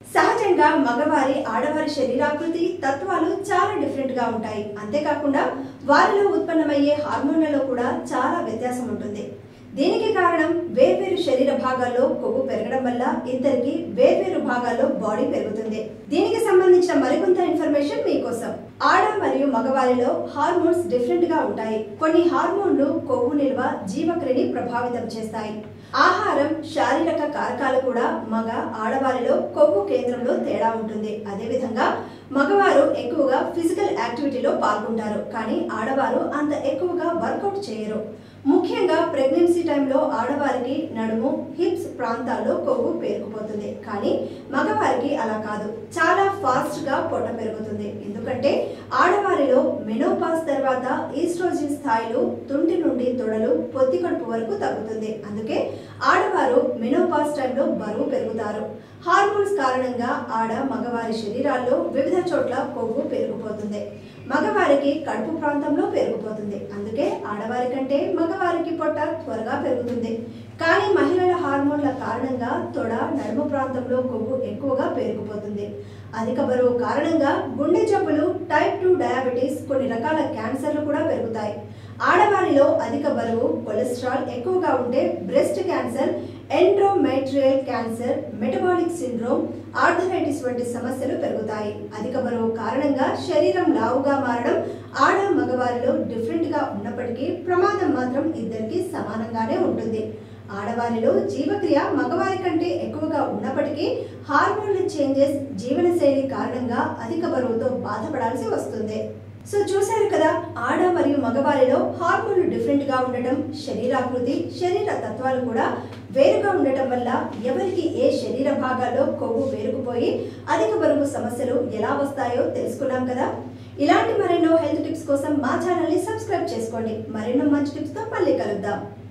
సహజంగా మగవారి ఆడవారి శరీరాకృతి తత్వాలు చాలా డిఫరెంట్ గా ఉంటాయి అంతేకాకుండా వారిలో ఉత్పన్నమయ్యే హార్మోన్లలో కూడా చాలా వ్యత్యాసం ఉంటుంది దీనికి కారణం వేర్వేరు శరీర భాగాల్లో కొవ్వు పెరగడం వల్ల ఇద్దరికి వేర్వేరు భాగాల్లో బాడీ పెరుగుతుంది దీనికి సంబంధించిన మరికొంత ఇన్ఫర్మేషన్ మీకోసం ఆడ మరియు మగవారిలో హార్మోన్స్ డిఫరెంట్ గా ఉంటాయి కొన్ని హార్మోన్లు కొవ్వు నిల్వ జీవక్రియని ప్రభావితం చేస్తాయి ఆహారం శారీరక కారకాలు కూడా మగ ఆడవారిలో కొవ్వు కేంద్రంలో తేడా ఉంటుంది అదేవిధంగా మగవారు ఎక్కువగా ఫిజికల్ యాక్టివిటీలో పాల్గొంటారు కానీ ఆడవారు అంత ఎక్కువగా వర్కౌట్ చేయరు ముఖ్యంగా ప్రెగ్నెన్సీ టైంలో ఆడవారికి నడుము హిప్స్ ప్రాంతాల్లో కొవ్వు పేరుకుపోతుంది కానీ మగవారికి అలా కాదు చాలా ఫాస్ట్ గా పొట్ట పెరుగుతుంది ఎందుకంటే ఆడవారిలో మెనోపాస్ తర్వాత ఈస్ట్రోజిన్ స్థాయిలు తుంటి నుండి తొడలు పొత్తి కడుపు వరకు తగ్గుతుంది అందుకే ఆడవారు మెనోపాస్ టైంలో బరువు పెరుగుతారు హార్మోన్స్ కారణంగా ఆడ మగవారి శరీరాల్లో వివిధ చోట్ల కొవ్వు పెరిగిపోతుంది మగవారికి కడుపు ప్రాంతంలో పెరిగిపోతుంది అందుకే ఆడవారి కంటే మగవారికి పొట్ట త్వరగా పెరుగుతుంది కానీ మహిళల హార్మోన్ల కారణంగా తొడ నడుము ప్రాంతంలో కొవ్వు ఎక్కువగా పెరిగిపోతుంది అధిక బరువు కారణంగా గుండె జబ్బులు టైప్ టూ డయాబెటీస్ కొన్ని రకాల క్యాన్సర్లు కూడా పెరుగుతాయి ఆడవారిలో అధిక బరువు కొలెస్ట్రాల్ ఎక్కువగా ఉంటే breast cancer endometrial cancer metabolic syndrome arthritis వంటి సమస్యలు పెరుగుతాయి అధిక బరువు కారణంగా శరీరం లావుగా మారడం ఆడ మగవారిలో డిఫరెంట్ గా ఉన్నప్పటికీ ప్రమాదం మాత్రం ఇద్దరికి సమానంగానే ఉంటుంది ఆడవారిలో జీవక్రియ మగవారి కంటే ఎక్కువగా ఉన్నప్పటికీ హార్మోన్ల చేంజెస్ జీవనశైలి కారణంగా అధిక బరువుతో బాధపడాల్సి వస్తుంది సో చూశారు కదా ఆడ మరియు మగవారిలో హార్మోన్లు డిఫరెంట్ గా ఉండటం శరీరాకృతి శరీర తత్వాలు కూడా వేరుగా ఉండటం వల్ల ఎవరికి ఏ శరీర భాగాల్లో కొవ్వు వేరుకుపోయి అధిక బరువు సమస్యలు ఎలా వస్తాయో తెలుసుకున్నాం కదా ఇలాంటి మరెన్నో హెల్త్ టిప్స్ కోసం మా ఛానల్ని సబ్స్క్రైబ్ చేసుకోండి మరెన్నో మంచి టిప్స్తో మళ్ళీ కలుద్దాం